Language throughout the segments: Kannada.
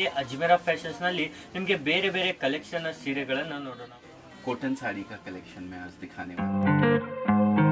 ಮತ್ತೆ ಅಜ್ಮೇರಾ ಫ್ಯಾಷನ್ಸ್ ನಲ್ಲಿ ನಿಮ್ಗೆ ಬೇರೆ ಬೇರೆ ಕಲೆಕ್ಷನ್ ಸೀರೆಗಳನ್ನ ನೋಡೋಣ कॉटन साड़ी का कलेक्शन मैं आज दिखाने वाला हूँ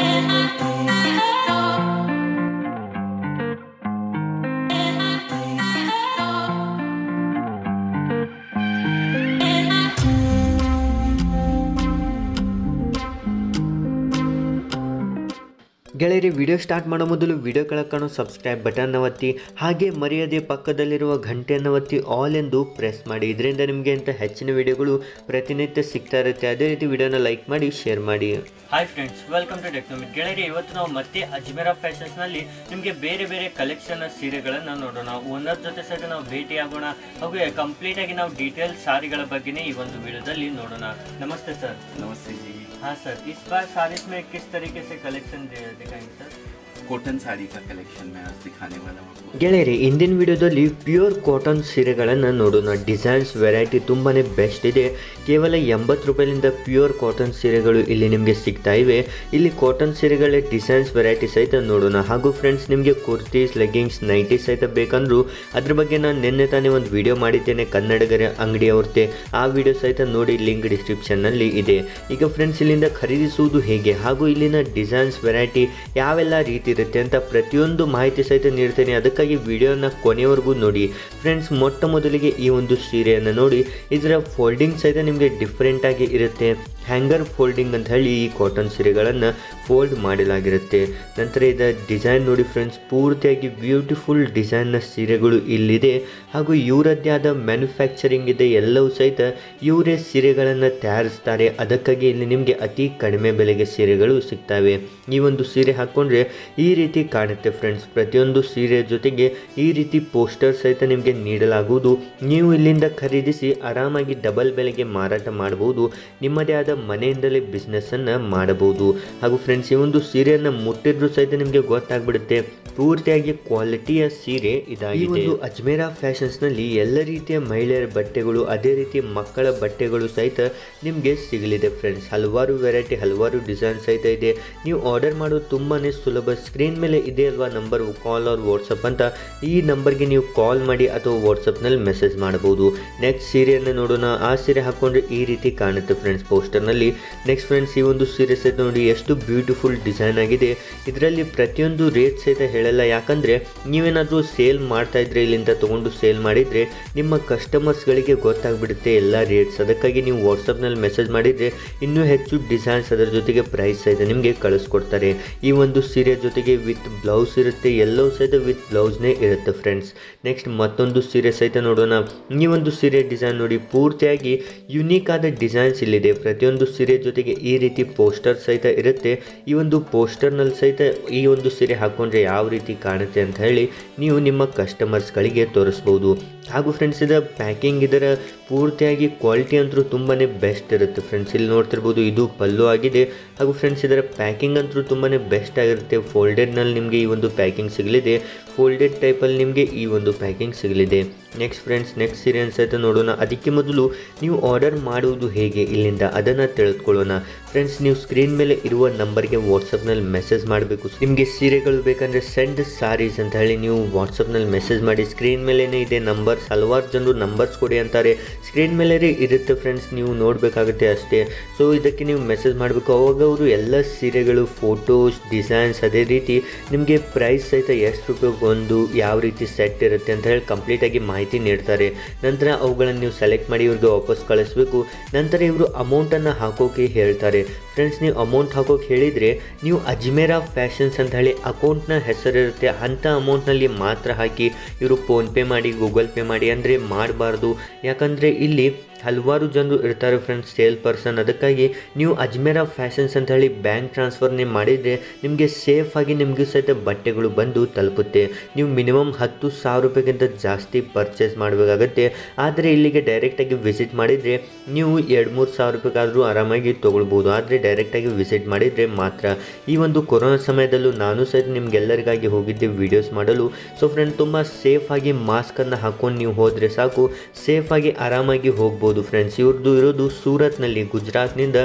ಗೆಳೆಯರಿ ವಿಡಿಯೋ ಸ್ಟಾರ್ಟ್ ಮಾಡೋ ಮೊದಲು ವಿಡಿಯೋ ಕೆಳಗೆ ಸಬ್ಸ್ಕ್ರೈಬ್ ಬಟನ್ನ ಒತ್ತಿ ಹಾಗೆ ಮರೆಯದೆ ಪಕ್ಕದಲ್ಲಿರುವ ಗಂಟೆಯನ್ನು ಒತ್ತಿ ಆಲ್ ಎಂದು ಪ್ರೆಸ್ ಮಾಡಿ ಇದರಿಂದ ನಿಮಗೆ ಅಂತ ಹೆಚ್ಚಿನ ವಿಡಿಯೋಗಳು ಪ್ರತಿನಿತ್ಯ ಸಿಗ್ತಾ ಇರುತ್ತೆ ಅದೇ ರೀತಿ ವಿಡಿಯೋನ ಲೈಕ್ ಮಾಡಿ ಶೇರ್ ಮಾಡಿ ಹಾಯ್ ಫ್ರೆಂಡ್ಸ್ ವೆಲ್ಕಮ್ ಟು ಟೆಕ್ನೋಮಿಟ್ ಗೆಳೆಯರಿ ಇವತ್ತು ನಾವು ಮತ್ತೆ ಅಜ್ಮೇರಾ ಫ್ಯಾಷನ್ಸ್ ನಲ್ಲಿ ನಿಮ್ಗೆ ಬೇರೆ ಬೇರೆ ಕಲೆಕ್ಷನ್ ಸೀರೆಗಳನ್ನ ನೋಡೋಣ ಓನರ್ ಜೊತೆ ಸಹಿತ ನಾವು ಭೇಟಿ ಆಗೋಣ ಹಾಗೂ ಕಂಪ್ಲೀಟ್ ಆಗಿ ನಾವು ಡೀಟೇಲ್ ಸಾರಿಗಳ ಬಗ್ಗೆನೇ ಈ ಒಂದು ವಿಡಿಯೋದಲ್ಲಿ ನೋಡೋಣ ನಮಸ್ತೆ ಸರ್ नमस्ते जी हाँ सर इस बार सारिस में किस तरीके से कलेक्शन दिखाएंगे सर कॉटन साड़ी का कलेक्शन मैं आज दिखाने वाला हूँ आपको ಗೆಳೆಯರಿ ಇಂದಿನ ವಿಡಿಯೋದಲ್ಲಿ ಪ್ಯೂರ್ ಕಾಟನ್ ಸೀರೆಗಳನ್ನು ನೋಡೋಣ ಡಿಸೈನ್ಸ್ ವೆರೈಟಿ ತುಂಬಾ ಬೆಸ್ಟ್ ಇದೆ ಕೇವಲ ಎಂಬತ್ತು ರೂಪಾಯಿಲಿಂದ ಪ್ಯೂರ್ ಕಾಟನ್ ಸೀರೆಗಳು ಇಲ್ಲಿ ನಿಮಗೆ ಸಿಗ್ತಾ ಇವೆ ಇಲ್ಲಿ ಕಾಟನ್ ಸೀರೆಗಳ ಡಿಸೈನ್ಸ್ ವೆರೈಟಿ ಸಹಿತ ನೋಡೋಣ ಹಾಗೂ ಫ್ರೆಂಡ್ಸ್ ನಿಮಗೆ ಕುರ್ತೀಸ್ ಲೆಗ್ಗಿಂಗ್ಸ್ ನೈಟಿ ಸಹಿತ ಬೇಕಂದ್ರೂ ಅದ್ರ ಬಗ್ಗೆ ನಾನು ನಿನ್ನೆ ತಾನೇ ಒಂದು ವಿಡಿಯೋ ಮಾಡಿದ್ದೇನೆ ಕನ್ನಡಿಗರ ಅಂಗಡಿ ಅವ್ರದ್ದೇ ಆ ವಿಡಿಯೋ ಸಹಿತ ನೋಡಿ ಲಿಂಕ್ ಡಿಸ್ಕ್ರಿಪ್ಷನ್ನಲ್ಲಿ ಇದೆ ಈಗ ಫ್ರೆಂಡ್ಸ್ ಇಲ್ಲಿಂದ ಖರೀದಿಸುವುದು ಹೇಗೆ ಹಾಗೂ ಇಲ್ಲಿನ ಡಿಸೈನ್ಸ್ ವೆರೈಟಿ ಯಾವೆಲ್ಲ ರೀತಿ ಇರುತ್ತೆ ಅಂತ ಪ್ರತಿಯೊಂದು ಮಾಹಿತಿ ಸಹಿತ ನೀಡ್ತೇನೆ ಅದಕ್ಕಾಗಿ ವಿಡಿಯೋನ ಕೊನೆಯವರೆಗೂ ನೋಡಿ ಫ್ರೆಂಡ್ಸ್ ಮೊಟ್ಟ ಮೊದಲಿಗೆ ಈ ಒಂದು ಸೀರೆಯನ್ನು ನೋಡಿ ಇದರ ಫೋಲ್ಡಿಂಗ್ ಸಹಿತ ನಿಮಗೆ ಡಿಫ್ರೆಂಟ್ ಆಗಿ ಇರುತ್ತೆ ಹ್ಯಾಂಗರ್ ಫೋಲ್ಡಿಂಗ್ ಅಂತ ಹೇಳಿ ಈ ಕಾಟನ್ ಸೀರೆಗಳನ್ನು ಫೋಲ್ಡ್ ಮಾಡಲಾಗಿರುತ್ತೆ ನಂತರ ಇದರ ಡಿಸೈನ್ ನೋಡಿ ಫ್ರೆಂಡ್ಸ್ ಪೂರ್ತಿಯಾಗಿ ಬ್ಯೂಟಿಫುಲ್ ಡಿಸೈನ್ನ ಸೀರೆಗಳು ಇಲ್ಲಿದೆ ಹಾಗೂ ಇವರದ್ದೇ ಆದ ಮ್ಯಾನುಫ್ಯಾಕ್ಚರಿಂಗ್ ಇದೆ ಎಲ್ಲವೂ ಸಹಿತ ಇವರೇ ಸೀರೆಗಳನ್ನು ತಯಾರಿಸ್ತಾರೆ ಅದಕ್ಕಾಗಿ ಇಲ್ಲಿ ನಿಮಗೆ ಅತಿ ಕಡಿಮೆ ಬೆಲೆಗೆ ಸೀರೆಗಳು ಸಿಗ್ತವೆ ಈ ಒಂದು ಸೀರೆ ಹಾಕ್ಕೊಂಡ್ರೆ ಈ ರೀತಿ ಕಾಣುತ್ತೆ ಫ್ರೆಂಡ್ಸ್ ಪ್ರತಿಯೊಂದು ಸೀರೆ ಜೊತೆಗೆ ಈ ರೀತಿ ಪೋಸ್ಟರ್ ಸಹಿತ ನಿಮಗೆ ನೀಡಲಾಗುವುದು ನೀವು ಇಲ್ಲಿಂದ ಖರೀದಿಸಿ ಆರಾಮಾಗಿ ಡಬಲ್ ಬೆಲೆಗೆ ಮಾರಾಟ ಮಾಡಬಹುದು ನಿಮ್ಮದೇ ಆದ ಮನೆಯಿಂದಲೇ ಬಿಸ್ನೆಸ್ಸನ್ನು ಮಾಡಬಹುದು ಹಾಗೂ ಫ್ರೆಂಡ್ಸ್ ಈ ಒಂದು ಸೀರೆಯನ್ನು ಮುಟ್ಟಿದ್ರು ಸಹಿತ ನಿಮಗೆ ಗೊತ್ತಾಗ್ಬಿಡುತ್ತೆ ಪೂರ್ತಿಯಾಗಿ ಕ್ವಾಲಿಟಿಯ ಸೀರೆ ಇದಾಗಿದೆ ಈ ಒಂದು ಅಜ್ಮೇರಾ ಫ್ಯಾಷನ್ಸ್ನಲ್ಲಿ ಎಲ್ಲ ರೀತಿಯ ಮಹಿಳೆಯರ ಬಟ್ಟೆಗಳು ಅದೇ ರೀತಿ ಮಕ್ಕಳ ಬಟ್ಟೆಗಳು ಸಹಿತ ನಿಮಗೆ ಸಿಗಲಿದೆ ಫ್ರೆಂಡ್ಸ್ ಹಲವಾರು ವೆರೈಟಿ ಹಲವಾರು ಡಿಸೈನ್ ಸಹಿತ ಇದೆ ನೀವು ಆರ್ಡರ್ ಮಾಡೋದು ತುಂಬಾ ಸುಲಭ ಸ್ಕ್ರೀನ್ ಮೇಲೆ ಇದೆ ಅಲ್ವಾ ನಂಬರ್ ಕಾಲ್ ಆರ್ ವಾಟ್ಸಪ್ ಅಂತ ಈ ನಂಬರ್ಗೆ ನೀವು ಕಾಲ್ ಮಾಡಿ ಅಥವಾ ವಾಟ್ಸಪ್ನಲ್ಲಿ ಮೆಸೇಜ್ ಮಾಡಬಹುದು ನೆಕ್ಸ್ಟ್ ಸೀರೆಯನ್ನು ನೋಡೋಣ ಆ ಸೀರೆ ಹಾಕ್ಕೊಂಡ್ರೆ ಈ ರೀತಿ ಕಾಣುತ್ತೆ ಫ್ರೆಂಡ್ಸ್ ಪೋಸ್ಟರ್ನಲ್ಲಿ ನೆಕ್ಸ್ಟ್ ಫ್ರೆಂಡ್ಸ್ ಈ ಒಂದು ಸೀರೆ ಸಹಿತ ನೋಡಿ ಎಷ್ಟು ಬ್ಯೂಟಿಫುಲ್ ಡಿಸೈನ್ ಆಗಿದೆ ಇದರಲ್ಲಿ ಪ್ರತಿಯೊಂದು ರೇಟ್ ಸಹಿತ ಹೇಳಲ್ಲ ಯಾಕಂದರೆ ನೀವೇನಾದರೂ ಸೇಲ್ ಮಾಡ್ತಾ ಇದ್ರೆ ಇಲ್ಲಿಂದ ತೊಗೊಂಡು ಸೇಲ್ ಮಾಡಿದರೆ ನಿಮ್ಮ ಕಸ್ಟಮರ್ಸ್ಗಳಿಗೆ ಗೊತ್ತಾಗ್ಬಿಡುತ್ತೆ ಎಲ್ಲ ರೇಟ್ಸ್ ಅದಕ್ಕಾಗಿ ನೀವು ವಾಟ್ಸಪ್ನಲ್ಲಿ ಮೆಸೇಜ್ ಮಾಡಿದರೆ ಇನ್ನೂ ಹೆಚ್ಚು ಡಿಸೈನ್ಸ್ ಅದರ ಜೊತೆಗೆ ಪ್ರೈಸ್ ಸಹಿತ ನಿಮಗೆ ಕಳಿಸ್ಕೊಡ್ತಾರೆ ಈ ಒಂದು ಸೀರೆ ಜೊತೆಗೆ ವಿತ್ ಬ್ಲೌಸ್ ಇರುತ್ತೆ ಎಲ್ಲವೂ ಸಹಿತ ವಿತ್ ಬ್ಲೌಸ್ನೇ ಇರುತ್ತೆ ಫ್ರೆಂಡ್ಸ್ ನೆಕ್ಸ್ಟ್ ಮತ್ತೊಂದು ಸೀರೆ ಸಹಿತ ನೋಡೋಣ ಈ ಒಂದು ಸೀರೆ ಡಿಸೈನ್ ನೋಡಿ ಪೂರ್ತಿಯಾಗಿ ಯುನೀಕ್ ಆದ ಡಿಸೈನ್ಸ್ ಇಲ್ಲಿದೆ ಪ್ರತಿಯೊಂದು ಸೀರೆ ಜೊತೆಗೆ ಈ ರೀತಿ ಪೋಸ್ಟರ್ ಸಹಿತ ಇರುತ್ತೆ ಈ ಒಂದು ಪೋಸ್ಟರ್ನಲ್ಲಿ ಸಹಿತ ಈ ಒಂದು ಸೀರೆ ಹಾಕ್ಕೊಂಡ್ರೆ ಯಾವ ರೀತಿ ಕಾಣುತ್ತೆ ಅಂತ ಹೇಳಿ ನೀವು ನಿಮ್ಮ ಕಸ್ಟಮರ್ಸ್ಗಳಿಗೆ ತೋರಿಸ್ಬೋದು ಹಾಗೂ ಫ್ರೆಂಡ್ಸ್ ಇದರ ಪ್ಯಾಕಿಂಗ್ ಇದರ ಪೂರ್ತಿಯಾಗಿ ಕ್ವಾಲಿಟಿ ಅಂತೂ ತುಂಬಾ ಬೆಸ್ಟ್ ಇರುತ್ತೆ ಫ್ರೆಂಡ್ಸ್ ಇಲ್ಲಿ ನೋಡ್ತಿರ್ಬೋದು ಇದು ಪಲ್ಲು ಆಗಿದೆ ಹಾಗೂ ಫ್ರೆಂಡ್ಸ್ ಇದರ ಪ್ಯಾಕಿಂಗ್ ಅಂತೂ ತುಂಬಾ ಬೆಸ್ಟ್ ಆಗಿರುತ್ತೆ ಫೋಲ್ಡೆಡ್ನಲ್ಲಿ ನಿಮಗೆ ಈ ಒಂದು ಪ್ಯಾಕಿಂಗ್ ಸಿಗಲಿದೆ ಫೋಲ್ಡೆಡ್ ಟೈಪಲ್ಲಿ ನಿಮಗೆ ಈ ಒಂದು ಪ್ಯಾಕಿಂಗ್ ಸಿಗಲಿದೆ ನೆಕ್ಸ್ಟ್ ಫ್ರೆಂಡ್ಸ್ ನೆಕ್ಸ್ಟ್ ಸೀರೆ ಸಹಿತ ನೋಡೋಣ ಅದಕ್ಕೆ ಮೊದಲು ನೀವು ಆರ್ಡರ್ ಮಾಡುವುದು ಹೇಗೆ ಇಲ್ಲಿಂದ ಅದನ್ನು ತಿಳಿದುಕೊಳ್ಳೋಣ ಫ್ರೆಂಡ್ಸ್ ನೀವು ಸ್ಕ್ರೀನ್ ಮೇಲೆ ಇರುವ ನಂಬರ್ಗೆ ವಾಟ್ಸಪ್ನಲ್ಲಿ ಮೆಸೇಜ್ ಮಾಡಬೇಕು ನಿಮಗೆ ಸೀರೆಗಳು ಬೇಕಂದರೆ ಸೆಂಡ್ ಸಾರೀಸ್ ಅಂತ ಹೇಳಿ ನೀವು ವಾಟ್ಸಪ್ನಲ್ಲಿ ಮೆಸೇಜ್ ಮಾಡಿ ಸ್ಕ್ರೀನ್ ಮೇಲೇ ಇದೆ ನಂಬರ್ಸ್ ಹಲವಾರು ಜನರು ನಂಬರ್ಸ್ ಕೊಡಿ ಅಂತಾರೆ ಸ್ಕ್ರೀನ್ ಮೇಲೆ ಇರುತ್ತೆ ಫ್ರೆಂಡ್ಸ್ ನೀವು ನೋಡಬೇಕಾಗುತ್ತೆ ಅಷ್ಟೇ ಸೊ ಇದಕ್ಕೆ ನೀವು ಮೆಸೇಜ್ ಮಾಡಬೇಕು ಅವಾಗ ಅವರು ಎಲ್ಲ ಸೀರೆಗಳು ಫೋಟೋಸ್ ಡಿಸೈನ್ಸ್ ಅದೇ ರೀತಿ ನಿಮಗೆ ಪ್ರೈಸ್ ಸಹಿತ ಎಷ್ಟು ರೂಪಾಯಿಗೆ ಒಂದು ಯಾವ ರೀತಿ ಸೆಟ್ ಇರುತ್ತೆ ಅಂತ ಹೇಳಿ ಕಂಪ್ಲೀಟಾಗಿ ಮಾಹಿತಿ ನೀಡ್ತಾರೆ ನಂತರ ಅವುಗಳನ್ನು ನೀವು ಸೆಲೆಕ್ಟ್ ಮಾಡಿ ಇವ್ರಿಗೆ ವಾಪಸ್ ಕಳಿಸ್ಬೇಕು ನಂತರ ಇವರು ಅಮೌಂಟನ್ನು ಹಾಕೋಕೆ ಹೇಳ್ತಾರೆ ಫ್ರೆಂಡ್ಸ್ ನೀವು ಅಮೌಂಟ್ ಹಾಕೋಕೆ ಹೇಳಿದರೆ ನೀವು ಅಜ್ಮೇರಾ ಫ್ಯಾಷನ್ಸ್ ಅಂತ ಹೇಳಿ ಅಕೌಂಟ್ನ ಹೆಸರಿರುತ್ತೆ ಅಂಥ ಅಮೌಂಟ್ನಲ್ಲಿ ಮಾತ್ರ ಹಾಕಿ ಇವರು ಫೋನ್ಪೇ ಮಾಡಿ ಗೂಗಲ್ ಪೇ ಮಾಡಿ ಅಂದರೆ ಮಾಡಬಾರ್ದು ಯಾಕಂದರೆ ಇಲ್ಲಿ ಹಲವಾರು ಜನರು ಇರ್ತಾರೆ ಫ್ರೆಂಡ್ಸ್ ಸೇಲ್ ಪರ್ಸನ್ ಅದಕ್ಕಾಗಿ ನೀವು ಅಜ್ಮೇರಾ ಫ್ಯಾಷನ್ಸ್ ಅಂತ ಹೇಳಿ ಬ್ಯಾಂಕ್ ಟ್ರಾನ್ಸ್ಫರ್ನೇ ಮಾಡಿದರೆ ನಿಮಗೆ ಸೇಫಾಗಿ ನಿಮಗೂ ಸಹಿತ ಬಟ್ಟೆಗಳು ಬಂದು ತಲುಪುತ್ತೆ ನೀವು ಮಿನಿಮಮ್ ಹತ್ತು ಸಾವಿರ ರೂಪಾಯಿಗಿಂತ ಜಾಸ್ತಿ ಪರ್ಚೇಸ್ ಮಾಡಬೇಕಾಗತ್ತೆ ಆದರೆ ಇಲ್ಲಿಗೆ ಡೈರೆಕ್ಟಾಗಿ ವಿಸಿಟ್ ಮಾಡಿದರೆ ನೀವು ಎರಡು ಮೂರು ಸಾವಿರ ರೂಪಾಯಿಗಾದರೂ ಆರಾಮಾಗಿ ತೊಗೊಳ್ಬೋದು ಆದರೆ ಡೈರೆಕ್ಟಾಗಿ ವಿಸಿಟ್ ಮಾಡಿದರೆ ಮಾತ್ರ ಈ ಒಂದು ಕೊರೋನಾ ಸಮಯದಲ್ಲೂ ನಾನು ಸಹಿತ ನಿಮಗೆಲ್ಲರಿಗಾಗಿ ಹೋಗಿದ್ದೆ ವೀಡಿಯೋಸ್ ಮಾಡಲು ಸೊ ಫ್ರೆಂಡ್ ತುಂಬ ಸೇಫಾಗಿ ಮಾಸ್ಕನ್ನು ಹಾಕ್ಕೊಂಡು ನೀವು ಹೋದರೆ ಸಾಕು ಸೇಫಾಗಿ ಆರಾಮಾಗಿ ಹೋಗ್ಬೋದು ಫ್ರೆಂಡ್ಸ್ ಇವ್ರದ್ದು ಇರೋದು ಸೂರತ್ನಲ್ಲಿ ಗುಜರಾತ್ನಿಂದ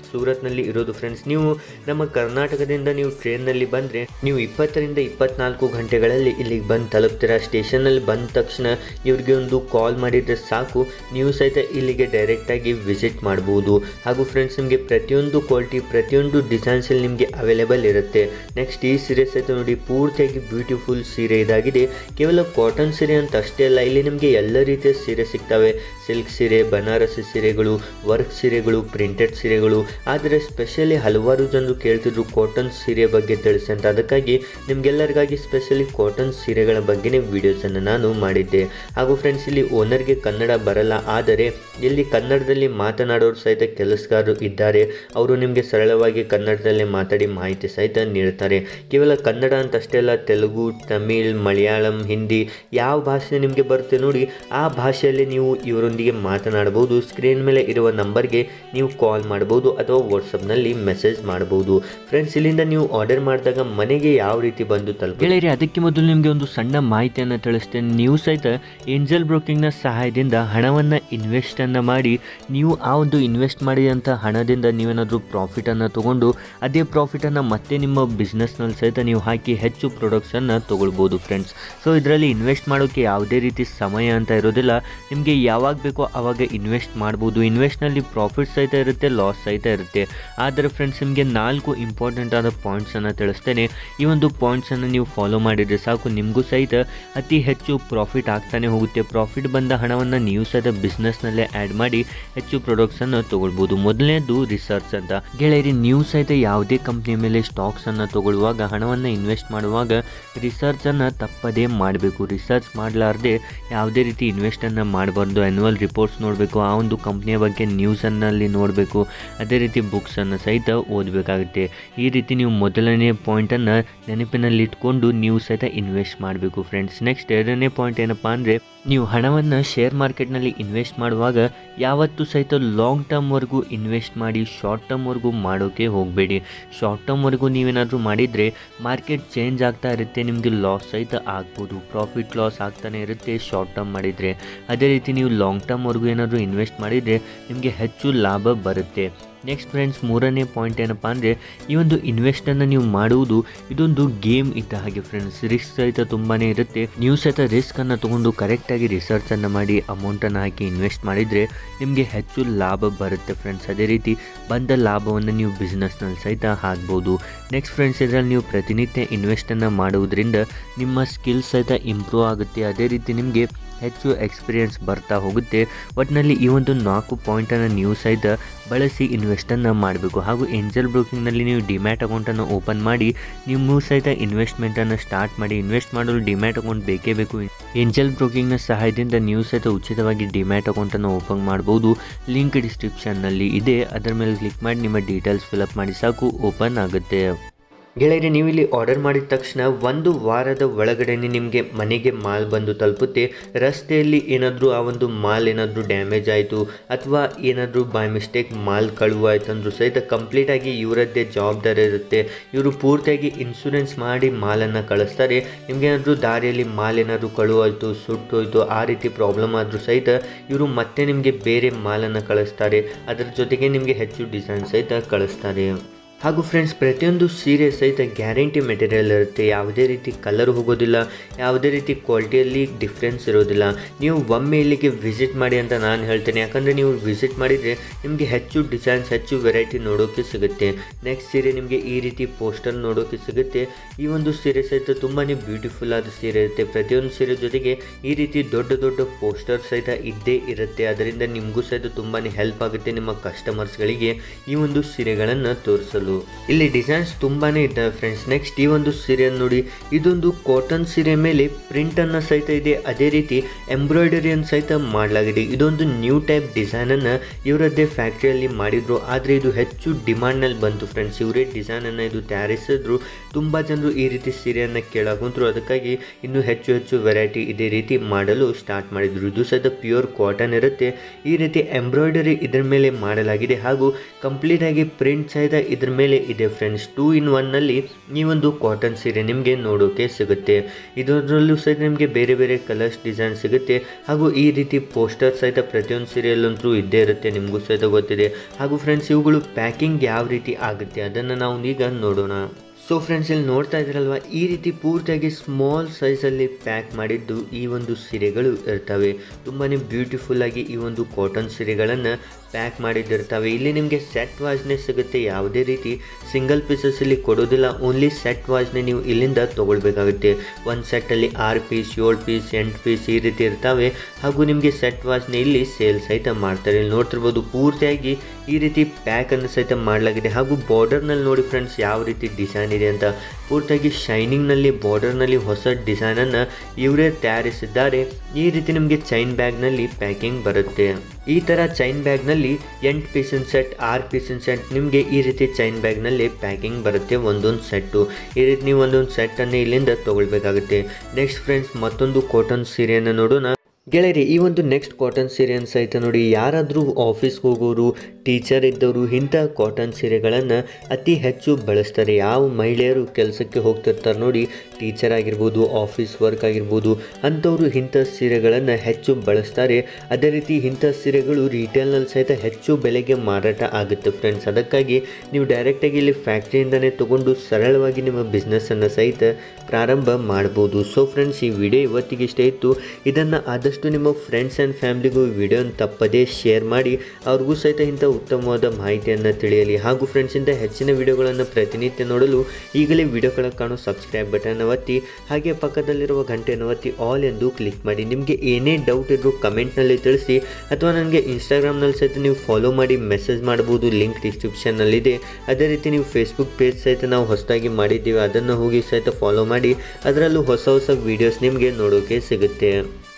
ಸೂರತ್ನಲ್ಲಿ ಇರೋದು ಫ್ರೆಂಡ್ಸ್ ನೀವು ನಮ್ಮ ಕರ್ನಾಟಕದಿಂದ ನೀವು ಟ್ರೈನ್ನಲ್ಲಿ ಬಂದರೆ ನೀವು ಇಪ್ಪತ್ತರಿಂದ ಇಪ್ಪತ್ನಾಲ್ಕು ಗಂಟೆಗಳಲ್ಲಿ ಇಲ್ಲಿಗೆ ಬಂದು ತಲುಪ್ತೀರಾ ಸ್ಟೇಷನಲ್ಲಿ ಬಂದ ತಕ್ಷಣ ಇವ್ರಿಗೆ ಒಂದು ಕಾಲ್ ಮಾಡಿದರೆ ಸಾಕು ನೀವು ಸಹಿತ ಇಲ್ಲಿಗೆ ಡೈರೆಕ್ಟಾಗಿ ವಿಸಿಟ್ ಮಾಡ್ಬೋದು ಹಾಗೂ ಫ್ರೆಂಡ್ಸ್ ನಿಮಗೆ ಪ್ರತಿಯೊಂದು ಕ್ವಾಲಿಟಿ ಪ್ರತಿಯೊಂದು ಡಿಸೈನ್ಸಲ್ಲಿ ನಿಮಗೆ ಅವೈಲೇಬಲ್ ಇರುತ್ತೆ ನೆಕ್ಸ್ಟ್ ಈ ಸೀರೆ ಸಹಿತ ನೋಡಿ ಪೂರ್ತಿಯಾಗಿ ಬ್ಯೂಟಿಫುಲ್ ಸೀರೆ ಇದಾಗಿದೆ ಕೇವಲ ಕಾಟನ್ ಸೀರೆ ಅಂತ ಅಷ್ಟೇ ಅಲ್ಲ ಇಲ್ಲಿ ನಿಮಗೆ ಎಲ್ಲ ರೀತಿಯ ಸೀರೆ ಸಿಗ್ತವೆ ಸಿಲ್ಕ್ ಸೀರೆ ಬನಾರಸಿ ಸೀರೆಗಳು ವರ್ಕ್ ಸೀರೆಗಳು ಪ್ರಿಂಟೆಡ್ ಸೀರೆಗಳು ಆದರೆ ಸ್ಪೆಷಲಿ ಹಲವಾರು ಜನರು ಕೇಳ್ತಿದ್ರು ಕಾಟನ್ ಸೀರೆ ಬಗ್ಗೆ ತಿಳಿಸಿ ಅಂತ ಅದಕ್ಕಾಗಿ ನಿಮಗೆಲ್ಲರಿಗಾಗಿ ಸ್ಪೆಷಲಿ ಕಾಟನ್ ಸೀರೆಗಳ ಬಗ್ಗೆನೇ ವಿಡಿಯೋಸನ್ನು ನಾನು ಮಾಡಿದ್ದೆ ಹಾಗೂ ಫ್ರೆಂಡ್ಸ್ ಇಲ್ಲಿ ಓನರ್ಗೆ ಕನ್ನಡ ಬರಲ್ಲ ಆದರೆ ಇಲ್ಲಿ ಕನ್ನಡದಲ್ಲಿ ಮಾತನಾಡೋರು ಸಹಿತ ಕೆಲಸಗಾರರು ಇದ್ದಾರೆ ಅವರು ನಿಮಗೆ ಸರಳವಾಗಿ ಕನ್ನಡದಲ್ಲೇ ಮಾತಾಡಿ ಮಾಹಿತಿ ಸಹಿತ ನೀಡ್ತಾರೆ ಕೇವಲ ಕನ್ನಡ ಅಂತ ಅಷ್ಟೇ ಅಲ್ಲ ತೆಲುಗು ತಮಿಳ್ ಮಲಯಾಳಂ ಹಿಂದಿ ಯಾವ ಭಾಷೆ ನಿಮಗೆ ಬರುತ್ತೆ ನೋಡಿ ಆ ಭಾಷೆಯಲ್ಲಿ ನೀವು ಇವರೊಂದಿಗೆ ಮಾತನಾಡಬಹುದು ಸ್ಕ್ರೀನ್ ಮೇಲೆ ಇರುವ ನಂಬರ್ಗೆ ನೀವು ಕಾಲ್ ಮಾಡ್ಬೋದು ಅಥವಾ ವಾಟ್ಸಪ್ನಲ್ಲಿ ಮೆಸೇಜ್ ಮಾಡ್ಬೋದು ಫ್ರೆಂಡ್ಸ್ ಇಲ್ಲಿಂದ ನೀವು ಆರ್ಡರ್ ಮಾಡಿದಾಗ ಮನೆಗೆ ಯಾವ ರೀತಿ ಬಂದು ತಲುಪ ಗೆಳೆಯರಿ ಅದಕ್ಕೆ ಮೊದಲು ನಿಮಗೆ ಒಂದು ಸಣ್ಣ ಮಾಹಿತಿಯನ್ನು ತಿಳಿಸ್ತೇನೆ ನೀವು ಸಹಿತ ಏಂಜಲ್ ಬ್ರೋಕಿಂಗ್ನ ಸಹಾಯದಿಂದ ಹಣವನ್ನು ಇನ್ವೆಸ್ಟನ್ನು ಮಾಡಿ ನೀವು ಆ ಒಂದು ಇನ್ವೆಸ್ಟ್ ಮಾಡಿದಂಥ ಹಣದಿಂದ ನೀವೇನಾದರೂ ಪ್ರಾಫಿಟನ್ನು ತೊಗೊಂಡು ಅದೇ ಪ್ರಾಫಿಟನ್ನು ಮತ್ತೆ ನಿಮ್ಮ ಬಿಸ್ನೆಸ್ನಲ್ಲಿ ಸಹಿತ ನೀವು ಹಾಕಿ ಹೆಚ್ಚು ಪ್ರಾಡಕ್ಟ್ಸನ್ನು ತೊಗೊಳ್ಬೋದು ಫ್ರೆಂಡ್ಸ್ ಸೊ ಇದರಲ್ಲಿ ಇನ್ವೆಸ್ಟ್ ಮಾಡೋಕ್ಕೆ ಯಾವುದೇ ರೀತಿ ಸಮಯ ಅಂತ ಇರೋದಿಲ್ಲ ನಿಮಗೆ ಯಾವಾಗ ಬೇಕೋ ಆವಾಗ ಇನ್ವೆಸ್ಟ್ ಮಾಡ್ಬೋದು ಇನ್ವೆಸ್ಟ್ನಲ್ಲಿ ಪ್ರಾಫಿಟ್ ಸಹಿತ ಇರುತ್ತೆ ಲಾಸ್ ಸಹಿತ ಇರುತ್ತೆ ಆದರೆ ಫ್ರೆಂಡ್ಸ್ ನಿಮಗೆ ನಾಲ್ಕು ಇಂಪಾರ್ಟೆಂಟ್ ಆದ ಪಾಯಿಂಟ್ಸನ್ನು ತಿಳಿಸ್ತೇನೆ ಈ ಒಂದು ಪಾಯಿಂಟ್ಸನ್ನು ನೀವು ಫಾಲೋ ಮಾಡಿದರೆ ಸಾಕು ನಿಮಗೂ ಸಹಿತ ಅತಿ ಹೆಚ್ಚು ಪ್ರಾಫಿಟ್ ಆಗ್ತಾನೆ ಹೋಗುತ್ತೆ ಪ್ರಾಫಿಟ್ ಬಂದ ಹಣವನ್ನು ನೀವು ಸಹಿತ ಬಿಸ್ನೆಸ್ನಲ್ಲೇ ಆ್ಯಡ್ ಮಾಡಿ ಹೆಚ್ಚು ಪ್ರಾಡಕ್ಟ್ಸನ್ನು ತೊಗೊಳ್ಬೋದು ಮೊದಲನೇದು ರಿಸರ್ಚ್ ಅಂತ ಗೆಳೆಯರಿ ನೀವು ಸಹಿತ ಯಾವುದೇ ಕಂಪ್ನಿಯ ಮೇಲೆ ಸ್ಟಾಕ್ಸನ್ನು ತೊಗೊಳ್ಳುವಾಗ ಹಣವನ್ನು ಇನ್ವೆಸ್ಟ್ ಮಾಡುವಾಗ ರಿಸರ್ಚನ್ನು ತಪ್ಪದೇ ಮಾಡಬೇಕು ರಿಸರ್ಚ್ ಮಾಡಲಾರ್ದೆ ಯಾವುದೇ ರೀತಿ ಇನ್ವೆಸ್ಟನ್ನು ಮಾಡಬಾರ್ದು ಆ್ಯನ್ಯುವಲ್ ರಿಪೋರ್ಟ್ಸ್ ನೋಡಬೇಕು ಆ ಒಂದು ಕಂಪ್ನಿಯ ಬಗ್ಗೆ ನ್ಯೂಸನ್ನಲ್ಲಿ ನೋಡಬೇಕು ಅದೇ ರೀತಿ ಬುಕ್ಸನ್ನು ಸಹಿತ ಓದಬೇಕಾಗುತ್ತೆ ಈ ರೀತಿ ನೀವು ಮೊದಲನೇ ಪಾಯಿಂಟನ್ನು ನೆನಪಿನಲ್ಲಿಟ್ಕೊಂಡು ನೀವು ಸಹಿತ ಇನ್ವೆಸ್ಟ್ ಮಾಡಬೇಕು ಫ್ರೆಂಡ್ಸ್ ನೆಕ್ಸ್ಟ್ ಎರಡನೇ ಪಾಯಿಂಟ್ ಏನಪ್ಪ ಅಂದರೆ ನೀವು ಹಣವನ್ನು ಶೇರ್ ಮಾರ್ಕೆಟ್ನಲ್ಲಿ ಇನ್ವೆಸ್ಟ್ ಮಾಡುವಾಗ ಯಾವತ್ತೂ ಸಹಿತ ಲಾಂಗ್ ಟರ್ಮ್ವರೆಗೂ ಇನ್ವೆಸ್ಟ್ ಮಾಡಿ ಶಾರ್ಟ್ ಟರ್ಮ್ವರೆಗೂ ಮಾಡೋಕ್ಕೆ ಹೋಗಬೇಡಿ ಶಾರ್ಟ್ ಟರ್ಮ್ವರೆಗೂ ನೀವೇನಾದರೂ ಮಾಡಿದರೆ ಮಾರ್ಕೆಟ್ ಚೇಂಜ್ ಆಗ್ತಾ ಇರುತ್ತೆ ನಿಮಗೆ ಲಾಸ್ ಸಹಿತ ಆಗ್ಬೋದು ಪ್ರಾಫಿಟ್ ಲಾಸ್ ಆಗ್ತಾನೆ ಇರುತ್ತೆ ಶಾರ್ಟ್ ಟರ್ಮ್ ಮಾಡಿದರೆ ಅದೇ ರೀತಿ ನೀವು ಲಾಂಗ್ ಟರ್ಮ್ವರೆಗೂ ಏನಾದರೂ ಇನ್ವೆಸ್ಟ್ ಮಾಡಿದರೆ ನಿಮಗೆ ಹೆಚ್ಚು ಲಾಭ ಬರುತ್ತೆ ನೆಕ್ಸ್ಟ್ ಫ್ರೆಂಡ್ಸ್ ಮೂರನೇ ಪಾಯಿಂಟ್ ಏನಪ್ಪ ಅಂದರೆ ಈ ಒಂದು ಇನ್ವೆಸ್ಟನ್ನು ನೀವು ಮಾಡುವುದು ಇದೊಂದು ಗೇಮ್ ಇದ್ದ ಹಾಗೆ ಫ್ರೆಂಡ್ಸ್ ರಿಸ್ಕ್ ಸಹಿತ ತುಂಬಾ ಇರುತ್ತೆ ನೀವು ಸಹಿತ ರಿಸ್ಕನ್ನು ತೊಗೊಂಡು ಕರೆಕ್ಟಾಗಿ ರಿಸರ್ಚನ್ನು ಮಾಡಿ ಅಮೌಂಟನ್ನು ಹಾಕಿ ಇನ್ವೆಸ್ಟ್ ಮಾಡಿದರೆ ನಿಮಗೆ ಹೆಚ್ಚು ಲಾಭ ಬರುತ್ತೆ ಫ್ರೆಂಡ್ಸ್ ಅದೇ ರೀತಿ ಬಂದ ಲಾಭವನ್ನು ನೀವು ಬಿಸ್ನೆಸ್ನಲ್ಲಿ ಸಹಿತ ಹಾಕ್ಬೋದು ನೆಕ್ಸ್ಟ್ ಫ್ರೆಂಡ್ಸ್ ಇದರಲ್ಲಿ ನೀವು ಪ್ರತಿನಿತ್ಯ ಇನ್ವೆಸ್ಟನ್ನು ಮಾಡುವುದರಿಂದ ನಿಮ್ಮ ಸ್ಕಿಲ್ಸ್ ಸಹಿತ ಇಂಪ್ರೂವ್ ಆಗುತ್ತೆ ಅದೇ ರೀತಿ ನಿಮಗೆ ಹೆಚ್ಚು ಎಕ್ಸ್ಪೀರಿಯನ್ಸ್ ಬರ್ತಾ ಹೋಗುತ್ತೆ ಒಟ್ಟಿನಲ್ಲಿ ಈ ಒಂದು ನಾಲ್ಕು ಪಾಯಿಂಟನ್ನು ನೀವು ಸಹಿತ ಬಳಸಿ ಇನ್ವೆಸ್ಟನ್ನು ಮಾಡಬೇಕು ಹಾಗೂ ಏಂಜಲ್ ಬ್ರೋಕಿಂಗ್ನಲ್ಲಿ ನೀವು ಡಿಮ್ಯಾಟ್ ಅಕೌಂಟನ್ನು ಓಪನ್ ಮಾಡಿ ನೀವು ಸಹಿತ ಇನ್ವೆಸ್ಟ್ಮೆಂಟನ್ನು ಸ್ಟಾರ್ಟ್ ಮಾಡಿ ಇನ್ವೆಸ್ಟ್ ಮಾಡಲು ಡಿಮ್ಯಾಟ್ ಅಕೌಂಟ್ ಬೇಕೇ ಬೇಕು ಏಂಜಲ್ ಬ್ರೋಕಿಂಗ್ನ ಸಹಾಯದಿಂದ ನೀವು ಸಹಿತ ಉಚಿತವಾಗಿ ಡಿಮ್ಯಾಟ್ ಅಕೌಂಟನ್ನು ಓಪನ್ ಮಾಡ್ಬೋದು ಲಿಂಕ್ ಡಿಸ್ಕ್ರಿಪ್ಷನ್ನಲ್ಲಿ ಇದೆ ಅದರ ಮೇಲೆ ಕ್ಲಿಕ್ ಮಾಡಿ ನಿಮ್ಮ ಡೀಟೇಲ್ಸ್ ಫಿಲಪ್ ಮಾಡಿ ಸಾಕು ಓಪನ್ ಆಗುತ್ತೆ ಗೆಳೆಯರೆ ನೀವು ಇಲ್ಲಿ ಆರ್ಡರ್ ಮಾಡಿದ ತಕ್ಷಣ ಒಂದು ವಾರದ ಒಳಗಡೆನೆ ನಿಮಗೆ ಮನೆಗೆ ಮಾಲ್ ಬಂದು ತಲುಪುತ್ತೆ ರಸ್ತೆಯಲ್ಲಿ ಏನಾದರೂ ಆ ಒಂದು ಮಾಲ್ ಏನಾದರೂ ಡ್ಯಾಮೇಜ್ ಆಯಿತು ಅಥವಾ ಏನಾದರೂ ಬೈ ಮಿಸ್ಟೇಕ್ ಮಾಲ್ ಕಳುವಾಯ್ತು ಅಂದರೂ ಸಹಿತ ಕಂಪ್ಲೀಟಾಗಿ ಇವರದ್ದೇ ಜವಾಬ್ದಾರಿ ಇರುತ್ತೆ ಇವರು ಪೂರ್ತಿಯಾಗಿ ಇನ್ಶೂರೆನ್ಸ್ ಮಾಡಿ ಮಾಲನ್ನು ಕಳಿಸ್ತಾರೆ ನಿಮಗೇನಾದರೂ ದಾರಿಯಲ್ಲಿ ಮಾಲ್ ಏನಾದರೂ ಕಳುವಾಯ್ತು ಸುಟ್ಟೋಯ್ತು ಆ ರೀತಿ ಪ್ರಾಬ್ಲಮ್ ಆದರೂ ಸಹಿತ ಇವರು ಮತ್ತೆ ನಿಮಗೆ ಬೇರೆ ಮಾಲನ್ನು ಕಳಿಸ್ತಾರೆ ಅದರ ಜೊತೆಗೆ ನಿಮಗೆ ಹೆಚ್ಚು ಡಿಸೈನ್ ಸಹಿತ ಕಳಿಸ್ತಾರೆ ಹಾಗೂ ಫ್ರೆಂಡ್ಸ್ ಪ್ರತಿಯೊಂದು ಸೀರೆ ಸಹಿತ ಗ್ಯಾರಂಟಿ ಮೆಟೀರಿಯಲ್ ಇರುತ್ತೆ ಯಾವುದೇ ರೀತಿ ಕಲರ್ ಹೋಗೋದಿಲ್ಲ ಯಾವುದೇ ರೀತಿ ಕ್ವಾಲಿಟಿಯಲ್ಲಿ ಡಿಫ್ರೆನ್ಸ್ ಇರೋದಿಲ್ಲ ನೀವು ಒಮ್ಮೆ ಇಲ್ಲಿಗೆ ವಿಸಿಟ್ ಮಾಡಿ ಅಂತ ನಾನು ಹೇಳ್ತೇನೆ ಯಾಕಂದರೆ ನೀವು ವಿಸಿಟ್ ಮಾಡಿದರೆ ನಿಮಗೆ ಹೆಚ್ಚು ಡಿಸೈನ್ಸ್ ಹೆಚ್ಚು ವೆರೈಟಿ ನೋಡೋಕ್ಕೆ ಸಿಗುತ್ತೆ ನೆಕ್ಸ್ಟ್ ಸೀರೆ ನಿಮಗೆ ಈ ರೀತಿ ಪೋಸ್ಟರ್ ನೋಡೋಕ್ಕೆ ಸಿಗುತ್ತೆ ಈ ಒಂದು ಸೀರೆ ಸಹಿತ ತುಂಬಾ ಬ್ಯೂಟಿಫುಲ್ ಆದ ಸೀರೆ ಇರುತ್ತೆ ಪ್ರತಿಯೊಂದು ಸೀರೆ ಜೊತೆಗೆ ಈ ರೀತಿ ದೊಡ್ಡ ದೊಡ್ಡ ಪೋಸ್ಟರ್ ಸಹಿತ ಇದ್ದೇ ಇರುತ್ತೆ ಅದರಿಂದ ನಿಮಗೂ ಸಹಿತ ತುಂಬಾ ಹೆಲ್ಪ್ ಆಗುತ್ತೆ ನಿಮ್ಮ ಕಸ್ಟಮರ್ಸ್ಗಳಿಗೆ ಈ ಒಂದು ಸೀರೆಗಳನ್ನು ತೋರಿಸಲು ಇಲ್ಲಿ ಡಿಸೈನ್ಸ್ ತುಂಬಾನೇ ಇದ್ದಾವೆ ಫ್ರೆಂಡ್ಸ್ ನೆಕ್ಸ್ಟ್ ಈ ಒಂದು ಸೀರೆಯನ್ನು ನೋಡಿ ಇದೊಂದು ಕಾಟನ್ ಸೀರೆ ಮೇಲೆ ಪ್ರಿಂಟನ್ನು ಸಹಿತ ಇದೆ ಅದೇ ರೀತಿ ಎಂಬ್ರಾಯ್ಡರಿಯನ್ನು ಸಹಿತ ಮಾಡಲಾಗಿದೆ ಇದೊಂದು ನ್ಯೂ ಟೈಪ್ ಡಿಸೈನನ್ನು ಇವರದ್ದೇ ಫ್ಯಾಕ್ಟ್ರಿಯಲ್ಲಿ ಮಾಡಿದ್ರು ಆದರೆ ಇದು ಹೆಚ್ಚು ಡಿಮಾಂಡ್ನಲ್ಲಿ ಬಂತು ಫ್ರೆಂಡ್ಸ್ ಇವರೇ ಡಿಸೈನನ್ನು ಇದು ತಯಾರಿಸಿದ್ರು ತುಂಬ ಜನರು ಈ ರೀತಿ ಸೀರೆಯನ್ನು ಕೇಳಾಕುಂತರು ಅದಕ್ಕಾಗಿ ಇನ್ನೂ ಹೆಚ್ಚು ಹೆಚ್ಚು ವೆರೈಟಿ ಇದೇ ರೀತಿ ಮಾಡಲು ಸ್ಟಾರ್ಟ್ ಮಾಡಿದ್ರು ಇದು ಸಹಿತ ಪ್ಯೂರ್ ಕಾಟನ್ ಇರುತ್ತೆ ಈ ರೀತಿ ಎಂಬ್ರಾಯ್ಡರಿ ಇದರ ಮೇಲೆ ಮಾಡಲಾಗಿದೆ ಹಾಗೂ ಕಂಪ್ಲೀಟ್ ಆಗಿ ಪ್ರಿಂಟ್ ಸಹಿತ ಇದ್ರ ಮೇಲೆ ಇದೆ ಫ್ರೆಂಡ್ಸ್ ಟೂ ಇನ್ ಒನ್ನಲ್ಲಿ ಈ ಒಂದು ಕಾಟನ್ ಸೀರೆ ನಿಮಗೆ ನೋಡೋಕೆ ಸಿಗುತ್ತೆ ಇದರಲ್ಲೂ ಸಹಿತ ನಿಮಗೆ ಬೇರೆ ಬೇರೆ ಕಲರ್ಸ್ ಡಿಸೈನ್ ಸಿಗುತ್ತೆ ಹಾಗೂ ಈ ರೀತಿ ಪೋಸ್ಟರ್ ಸಹಿತ ಪ್ರತಿಯೊಂದು ಸೀರೆಯಲ್ಲಂತೂ ಇದ್ದೇ ಇರುತ್ತೆ ನಿಮಗೂ ಸಹಿತ ಗೊತ್ತಿದೆ ಹಾಗೂ ಫ್ರೆಂಡ್ಸ್ ಇವುಗಳು ಪ್ಯಾಕಿಂಗ್ ಯಾವ ರೀತಿ ಆಗುತ್ತೆ ಅದನ್ನು ನಾವು ಈಗ ನೋಡೋಣ ಸೊ ಫ್ರೆಂಡ್ಸ್ ಇಲ್ಲಿ ನೋಡ್ತಾ ಇದ್ರಲ್ವ ಈ ರೀತಿ ಪೂರ್ತಿಯಾಗಿ ಸ್ಮಾಲ್ ಸೈಜಲ್ಲಿ ಪ್ಯಾಕ್ ಮಾಡಿದ್ದು ಈ ಒಂದು ಸೀರೆಗಳು ಇರ್ತವೆ ತುಂಬಾ ಬ್ಯೂಟಿಫುಲ್ಲಾಗಿ ಈ ಒಂದು ಕಾಟನ್ ಸೀರೆಗಳನ್ನು ಪ್ಯಾಕ್ ಮಾಡಿದ್ದಿರ್ತವೆ ಇಲ್ಲಿ ನಿಮಗೆ ಸೆಟ್ ವಾಜ್ನೆ ಸಿಗುತ್ತೆ ಯಾವುದೇ ರೀತಿ ಸಿಂಗಲ್ ಪೀಸಸ್ ಇಲ್ಲಿ ಕೊಡೋದಿಲ್ಲ ಓನ್ಲಿ ಸೆಟ್ ವಾಜ್ನೆ ನೀವು ಇಲ್ಲಿಂದ ತೊಗೊಳ್ಬೇಕಾಗುತ್ತೆ ಒಂದು ಸೆಟ್ಟಲ್ಲಿ ಆರು ಪೀಸ್ ಏಳು ಪೀಸ್ ಎಂಟು ಪೀಸ್ ಈ ರೀತಿ ಇರ್ತವೆ ಹಾಗೂ ನಿಮಗೆ ಸೆಟ್ ವಾಜ್ನೆ ಇಲ್ಲಿ ಸೇಲ್ ಸಹಿತ ಮಾಡ್ತಾರೆ ಇಲ್ಲಿ ನೋಡ್ತಿರ್ಬೋದು ಪೂರ್ತಿಯಾಗಿ ಈ ರೀತಿ ಪ್ಯಾಕನ್ನು ಸಹಿತ ಮಾಡಲಾಗಿದೆ ಹಾಗೂ ಬಾರ್ಡರ್ನಲ್ಲಿ ನೋಡಿ ಫ್ರೆಂಡ್ಸ್ ಯಾವ ರೀತಿ ಡಿಸೈನ್ ಇದೆ ಅಂತ ಪೂರ್ತಿಯಾಗಿ ಶೈನಿಂಗ್ನಲ್ಲಿ ಬಾರ್ಡರ್ನಲ್ಲಿ ಹೊಸ ಡಿಸೈನನ್ನು ಇವರೇ ತಯಾರಿಸಿದ್ದಾರೆ ಈ ರೀತಿ ನಿಮಗೆ ಚೈನ್ ಬ್ಯಾಗ್ನಲ್ಲಿ ಪ್ಯಾಕಿಂಗ್ ಬರುತ್ತೆ ಈ ಥರ ಚೈನ್ ಬ್ಯಾಗ್ನಲ್ಲಿ ಎಂಟು ಪೀಸಿನ ಸೆಟ್ ಆರು ಪೀಸಿನ ಸೆಟ್ ನಿಮಗೆ ಈ ರೀತಿ ಚೈನ್ ಬ್ಯಾಗ್ನಲ್ಲಿ ಪ್ಯಾಕಿಂಗ್ ಬರುತ್ತೆ ಒಂದೊಂದು ಸೆಟ್ಟು ಈ ರೀತಿ ನೀವು ಒಂದೊಂದು ಸೆಟ್ಟನ್ನು ಇಲ್ಲಿಂದ ತೊಗೊಳ್ಬೇಕಾಗುತ್ತೆ ನೆಕ್ಸ್ಟ್ ಫ್ರೆಂಡ್ಸ್ ಮತ್ತೊಂದು ಕಾಟನ್ ಸೀರೆಯನ್ನು ನೋಡೋಣ ಗೆಳೆಯರಿ ಈ ಒಂದು ನೆಕ್ಸ್ಟ್ ಕಾಟನ್ ಸೀರೆಯನ್ನು ಸಹಿತ ನೋಡಿ ಯಾರಾದರೂ ಆಫೀಸ್ಗೆ ಹೋಗೋರು ಟೀಚರ್ ಇದ್ದವರು ಇಂಥ ಕಾಟನ್ ಸೀರೆಗಳನ್ನು ಅತಿ ಹೆಚ್ಚು ಬಳಸ್ತಾರೆ ಯಾವ ಮಹಿಳೆಯರು ಕೆಲಸಕ್ಕೆ ಹೋಗ್ತಿರ್ತಾರೆ ನೋಡಿ ಟೀಚರ್ ಆಗಿರ್ಬೋದು ಆಫೀಸ್ ವರ್ಕ್ ಆಗಿರ್ಬೋದು ಅಂಥವರು ಇಂಥ ಸೀರೆಗಳನ್ನು ಹೆಚ್ಚು ಬಳಸ್ತಾರೆ ಅದೇ ರೀತಿ ಇಂಥ ಸೀರೆಗಳು ರಿಟೇಲ್ನಲ್ಲಿ ಸಹಿತ ಹೆಚ್ಚು ಬೆಲೆಗೆ ಮಾರಾಟ ಆಗುತ್ತೆ ಫ್ರೆಂಡ್ಸ್ ಅದಕ್ಕಾಗಿ ನೀವು ಡೈರೆಕ್ಟಾಗಿ ಇಲ್ಲಿ ಫ್ಯಾಕ್ಟ್ರಿಯಿಂದನೇ ತೊಗೊಂಡು ಸರಳವಾಗಿ ನಿಮ್ಮ ಬಿಸ್ನೆಸ್ಸನ್ನು ಸಹಿತ ಪ್ರಾರಂಭ ಮಾಡ್ಬೋದು ಸೊ ಫ್ರೆಂಡ್ಸ್ ಈ ವಿಡಿಯೋ ಇವತ್ತಿಗೆ ಇಷ್ಟ ಇತ್ತು ಇದನ್ನು ಆದಷ್ಟು ನಿಮ್ಮ ಫ್ರೆಂಡ್ಸ್ ಆ್ಯಂಡ್ ಫ್ಯಾಮ್ಲಿಗೂ ವಿಡಿಯೋನ ತಪ್ಪದೇ ಶೇರ್ ಮಾಡಿ ಅವ್ರಿಗೂ ಸಹಿತ ಇಂಥ ಉತ್ತಮವಾದ ಮಾಹಿತಿಯನ್ನು ತಿಳಿಯಲಿ ಹಾಗೂ ಫ್ರೆಂಡ್ಸ್ ಇಂಥ ಹೆಚ್ಚಿನ ವಿಡಿಯೋಗಳನ್ನು ಪ್ರತಿನಿತ್ಯ ನೋಡಲು ಈಗಲೇ ವಿಡಿಯೋ ಕೆಳಗೆ ಕಾಣೋ ಸಬ್ಸ್ಕ್ರೈಬ್ ಬಟನ್ ಒತ್ತಿ ಹಾಗೆ ಪಕ್ಕದಲ್ಲಿರುವ ಗಂಟೆಯನ್ನು ಒತ್ತಿ ಆಲ್ ಎಂದು ಕ್ಲಿಕ್ ಮಾಡಿ ನಿಮಗೆ ಏನೇ ಡೌಟ್ ಇದ್ರೂ ಕಮೆಂಟ್ನಲ್ಲಿ ತಿಳಿಸಿ ಅಥವಾ ನನಗೆ ಇನ್ಸ್ಟಾಗ್ರಾಮ್ನಲ್ಲಿ ಸಹಿತ ನೀವು ಫಾಲೋ ಮಾಡಿ ಮೆಸೇಜ್ ಮಾಡ್ಬೋದು ಲಿಂಕ್ ಡಿಸ್ಕ್ರಿಪ್ಷನ್ನಲ್ಲಿದೆ ಅದೇ ರೀತಿ ನೀವು ಫೇಸ್ಬುಕ್ ಪೇಜ್ ಸಹಿತ ನಾವು ಹೊಸದಾಗಿ ಮಾಡಿದ್ದೀವಿ ಅದನ್ನು ಹೋಗಿ ಸಹಿತ ಫಾಲೋ ಮಾಡಿ ಅದರಲ್ಲೂ ಹೊಸ ಹೊಸ ವೀಡಿಯೋಸ್ ನಿಮಗೆ ನೋಡೋಕೆ ಸಿಗುತ್ತೆ